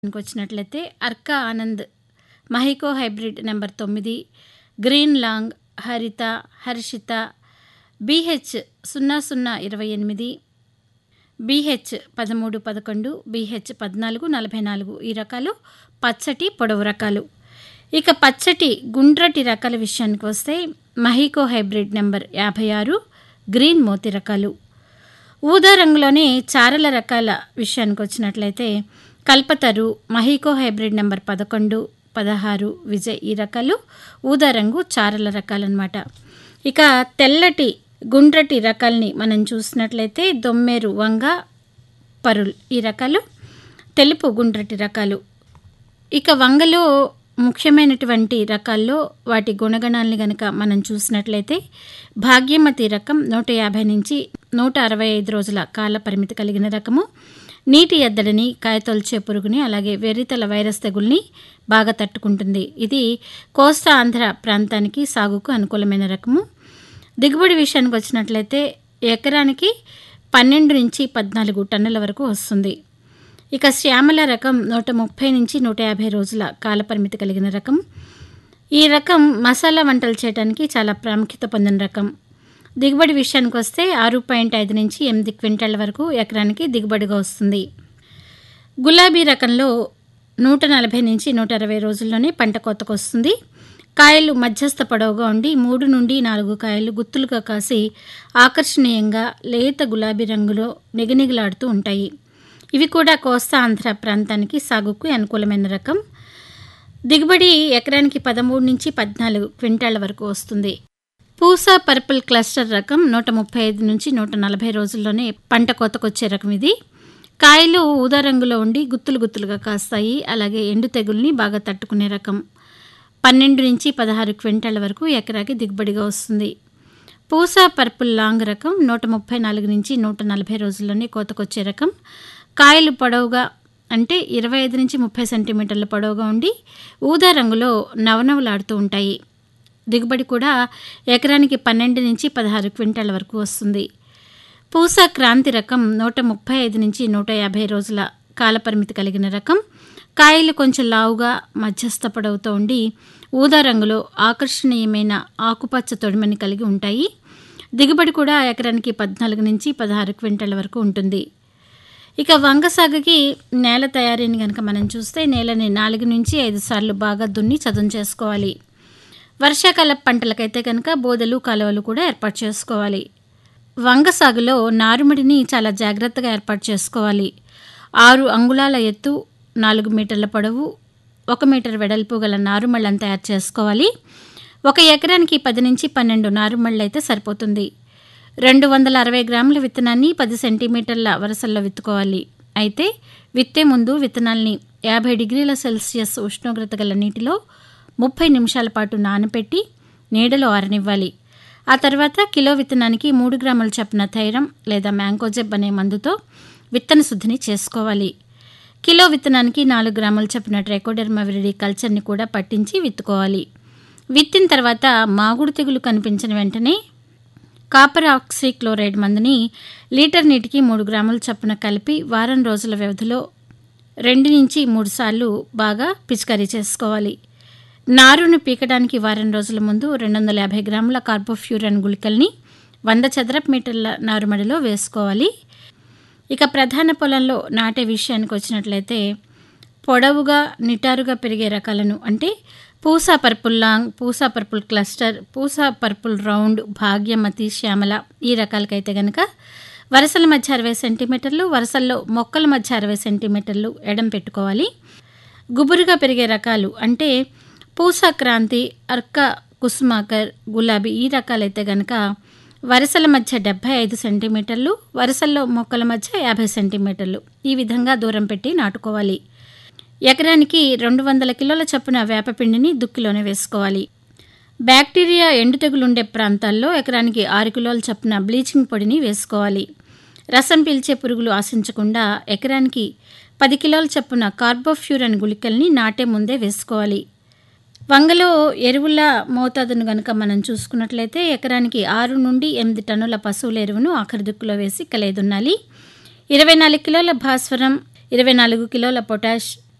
వచ్చినట్లయితే Arka Anand Mahyco hybrid number తొమ్మిది green long Haritha Harshitha BH సున్నా సున్నా ఇరవై ఎనిమిది బీహెచ్ పదమూడు పదకొండు బీహెచ్ పద్నాలుగు నలభై నాలుగు ఈ రకాలు పచ్చటి పొడవు రకాలు ఇక పచ్చటి గుండ్రటి రకాల విషయానికి వస్తే మహికో హైబ్రిడ్ నెంబర్ యాభై ఆరు గ్రీన్ మోతి రకాలు ఊదా రంగులోనే చారల రకాల విషయానికి వచ్చినట్లయితే కల్పతరు మహికో హైబ్రిడ్ నెంబర్ పదకొండు పదహారు విజయ్ ఈ రకాలు ఊదా రంగు చారల రకాలన్నమాట ఇక తెల్లటి గుండ్రటి రకాల్ని మనం చూసినట్లయితే దొమ్మేరు వంగ పరుల్ ఈ రకాలు తెలుపు గుండ్రటి రకాలు ఇక వంగలో ముఖ్యమైనటువంటి రకాల్లో వాటి గుణగణాలని గనక మనం చూసినట్లయితే భాగ్యమతి రకం నూట యాభై నుంచి నూట అరవై ఐదు రోజుల కాల పరిమితి కలిగిన రకము నీటి ఎద్దడిని కాయతొల్చే పురుగుని అలాగే వెర్రితల వైరస్ తెగుల్ని బాగా తట్టుకుంటుంది ఇది కోస్తా ఆంధ్ర ప్రాంతానికి సాగుకు అనుకూలమైన రకము దిగుబడి విషయానికి వచ్చినట్లయితే ఎకరానికి పన్నెండు నుంచి పద్నాలుగు టన్నుల వరకు వస్తుంది ఇక శ్యామల రకం నూట ముప్పై నుంచి నూట యాభై రోజుల కాలపరిమితి కలిగిన రకం ఈ రకం మసాలా వంటలు చేయడానికి చాలా ప్రాముఖ్యత పొందిన రకం దిగుబడి విషయానికి వస్తే ఆరు పాయింట్ ఐదు నుంచి ఎనిమిది క్వింటాల వరకు ఎకరానికి దిగుబడిగా వస్తుంది గులాబీ రకంలో నూట నలభై నుంచి నూట అరవై రోజుల్లోనే పంట కోతకు వస్తుంది కాయలు మధ్యస్థ పొడవుగా ఉండి మూడు నుండి నాలుగు కాయలు గుత్తులుగా కాసి ఆకర్షణీయంగా లేత గులాబీ రంగులో నిగనిగలాడుతూ ఉంటాయి ఇవి కూడా కోస్తా ఆంధ్ర ప్రాంతానికి సాగుకు అనుకూలమైన రకం దిగుబడి ఎకరానికి పదమూడు నుంచి పద్నాలుగు క్వింటాళ్ల వరకు వస్తుంది పూసా పర్పుల్ క్లస్టర్ రకం నూట ముప్పై ఐదు నుంచి నూట నలభై రోజుల్లోనే పంట కోతకొచ్చే రకం ఇది కాయలు ఊదా రంగులో ఉండి గుత్తులు గుత్తులుగా కాస్తాయి అలాగే ఎండు తెగుల్ని బాగా తట్టుకునే రకం పన్నెండు నుంచి పదహారు క్వింటాళ్ల వరకు ఎకరాకి దిగుబడిగా వస్తుంది పూసా పర్పుల్ లాంగ్ రకం నూట ముప్పై నాలుగు నుంచి నూట నలభై రోజుల్లోనే కోతకొచ్చే రకం కాయలు పొడవుగా అంటే ఇరవై ఐదు నుంచి ముప్పై సెంటీమీటర్ల పొడవుగా ఉండి ఊదా రంగులో నవనవలాడుతూ ఉంటాయి దిగుబడి కూడా ఎకరానికి పన్నెండు నుంచి పదహారు క్వింటాల వరకు వస్తుంది పూసా క్రాంతి రకం నూట ముప్పై ఐదు నుంచి నూట యాభై రోజుల కాలపరిమితి కలిగిన రకం కాయలు కొంచెం లావుగా మధ్యస్థ పొడవుతో ఉండి ఊదా రంగులో ఆకర్షణీయమైన ఆకుపచ్చ తొడిమని కలిగి ఉంటాయి దిగుబడి కూడా ఎకరానికి పద్నాలుగు నుంచి పదహారు క్వింటాల వరకు ఉంటుంది ఇక వంగ సాగుకి నేల తయారీని కనుక మనం చూస్తే నేలని నాలుగు నుంచి ఐదు సార్లు బాగా దున్ని చదును చేసుకోవాలి వర్షాకాల పంటలకైతే కనుక బోదెలు కాలువలు కూడా ఏర్పాటు చేసుకోవాలి వంగ సాగులో నారుమడిని చాలా జాగ్రత్తగా ఏర్పాటు చేసుకోవాలి ఆరు అంగుళాల ఎత్తు నాలుగు మీటర్ల పొడవు ఒక మీటర్ వెడల్పు గల నారుమళ్ళను తయారు చేసుకోవాలి ఒక ఎకరానికి పది నుంచి పన్నెండు నారుమళ్ళు అయితే సరిపోతుంది రెండు వందల అరవై గ్రాముల విత్తనాన్ని పది సెంటీమీటర్ల వరుసల్లో విత్తుకోవాలి అయితే విత్తే ముందు విత్తనాల్ని యాభై డిగ్రీల సెల్సియస్ ఉష్ణోగ్రత గల నీటిలో ముప్పై నిమిషాల పాటు నానపెట్టి నీడలో ఆరనివ్వాలి ఆ తర్వాత కిలో విత్తనానికి మూడు గ్రాముల చప్పున థైరం లేదా మ్యాంకోజెబ్ అనే మందుతో విత్తన శుద్ధిని చేసుకోవాలి కిలో విత్తనానికి నాలుగు గ్రాముల చప్పున ట్రైకోడెర్మా విరిడి కల్చర్ని కూడా పట్టించి విత్తుకోవాలి విత్తిన తర్వాత మాగుడు తెగులు కనిపించిన వెంటనే కాపర్ ఆక్సీక్లోరైడ్ మందుని లీటర్ నీటికి మూడు గ్రాముల చప్పున కలిపి వారం రోజుల వ్యవధిలో రెండు నుంచి మూడు సార్లు బాగా పిచికారీ చేసుకోవాలి నారును పీకడానికి వారం రోజుల ముందు రెండు వందల యాభై గ్రాముల కార్బోఫ్యూరన్ గుళికల్ని వంద చదరపు మీటర్ల నారుమడిలో వేసుకోవాలి ఇక ప్రధాన పొలంలో నాటే విషయానికి వచ్చినట్లయితే పొడవుగా నిటారుగా పెరిగే రకాలను అంటే Pusa purple long Pusa purple cluster Pusa purple round Bhagyamathi Shyamala ఈ రకాలకైతే గనక వరుసల మధ్య అరవై సెంటీమీటర్లు వరుసల్లో మొక్కల మధ్య అరవై సెంటీమీటర్లు ఎడం పెట్టుకోవాలి గుబురుగా పెరిగే రకాలు అంటే పూసా క్రాంతి అర్క కుసుమాకర్ గులాబీ ఈ రకాలైతే గనక వరుసల మధ్య డెబ్బై ఐదు సెంటీమీటర్లు వరుసల్లో మొక్కల మధ్య యాభై సెంటీమీటర్లు ఈ విధంగా దూరం పెట్టి నాటుకోవాలి ఎకరానికి రెండు వందల కిలోల చొప్పున వేపపిండిని దుక్కిలోనే వేసుకోవాలి బ్యాక్టీరియా ఎండు తెగులుండే ప్రాంతాల్లో ఎకరానికి ఆరు కిలోల చొప్పున బ్లీచింగ్ పొడిని వేసుకోవాలి రసం పీల్చే పురుగులు ఆశించకుండా ఎకరానికి పది కిలోల చొప్పున కార్బోఫ్యూరన్ గుళికల్ని నాటే ముందే వేసుకోవాలి వంగలో ఎరువుల మోతాదును గనుక మనం చూసుకున్నట్లయితే ఎకరానికి ఆరు నుండి ఎనిమిది టన్నుల పశువుల ఎరువును ఆఖరి దుక్కులో వేసి కలేదున్నాలి ఇరవై నాలుగు కిలోల భాస్వరం ఇరవై నాలుగు కిలోల పొటాష్